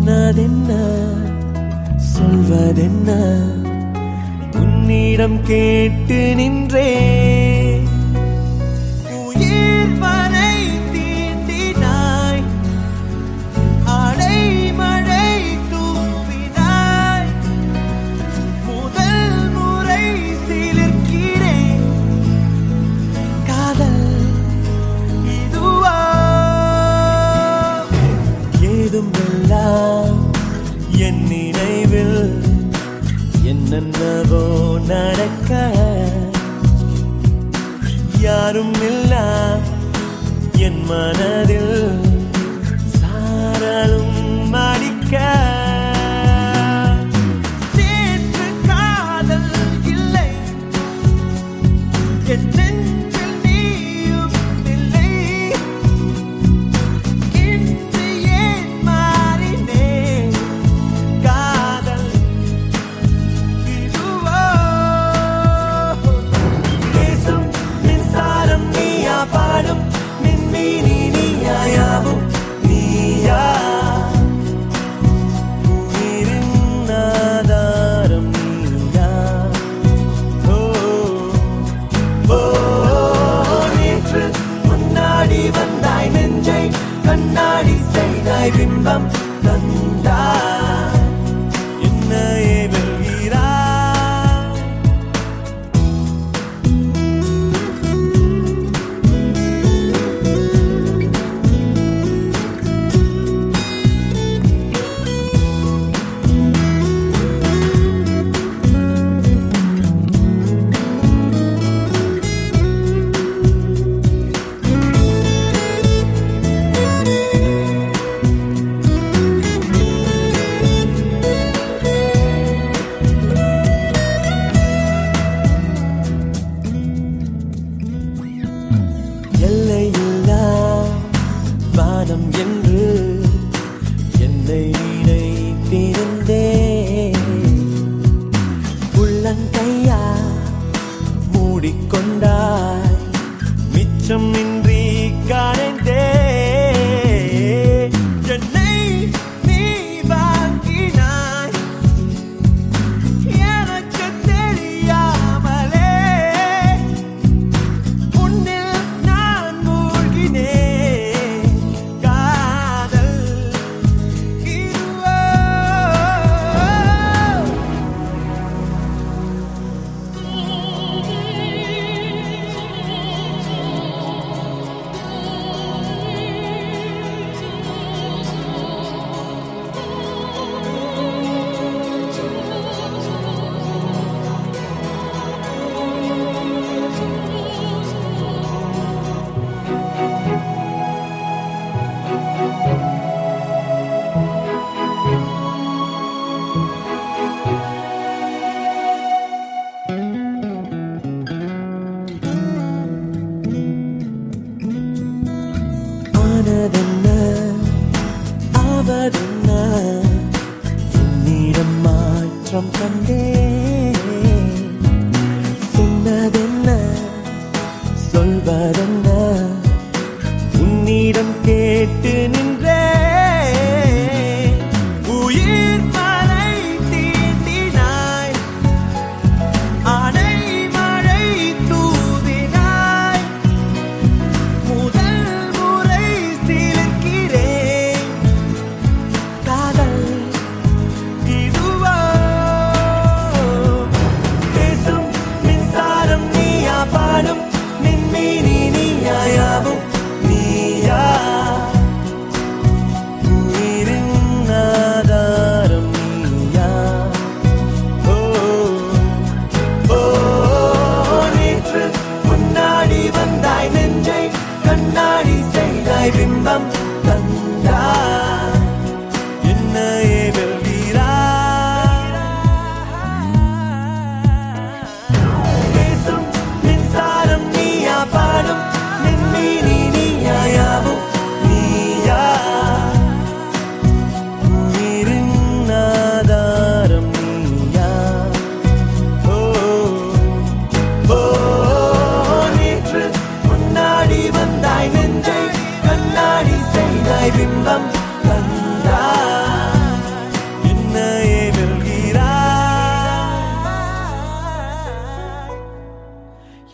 சொன்னதென்ன சொல்வதென்ன உன்னிடம் கேட்டு நின்றே உயிர் வரை தீண்டினாய் அடை மழை தூவினாய் முதல் முறை சிலிர்க்கிறேன் காதல் இதுவா ஏதும் எல்லாம் என் நினைவில் என்னென்னவோ நடக்க யாரும் இல்லா என் மனதில் சாரலும் அடிக்க நேற்று காதல் இல்லை என் நெஞ்சில் நீயும் இல்லை இன்று ஏன் மாறினேன் காதல் இதுவோ தேசம் மின்சாரம் நீயா பாடும் மின்மீனி நீயாயாவும் நீயா உயிரின் ஆதாரம் நீயா ஓ ஓ நேற்று முன்னாடி வந்தாய் நெஞ்சை கண்ணாடி செய்தாய் பிம்பம் தந்தாய் என்னையே வெல்கிறாய் எல்லையில்லா வானம் என்று என்னை நினைத்திருந்தே உள்ளங்கையா மூடிக்கொண்டாய் மிச்சம் இன்றி காணந்தே என்னை நீ வாங்கினாய் எனக்கு தெரியாமலே உன்னில் நான் மூழ்கினேன் காதல் இதுவோ ஆனதென்ன ஆவதென்ன என்னிடம் மாற்றம் கண்டே சொன்னதென்ன சொல்வதென்ன உன்னிடம் கேட்டு நின்றே உயிர் மலை தீண்டினாய் அடை மழை தூவினாய் முதல் முறை சிலிர்க்கிறேன் காதல் இதுவா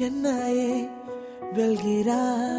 என்னையே வெல்கிறாய்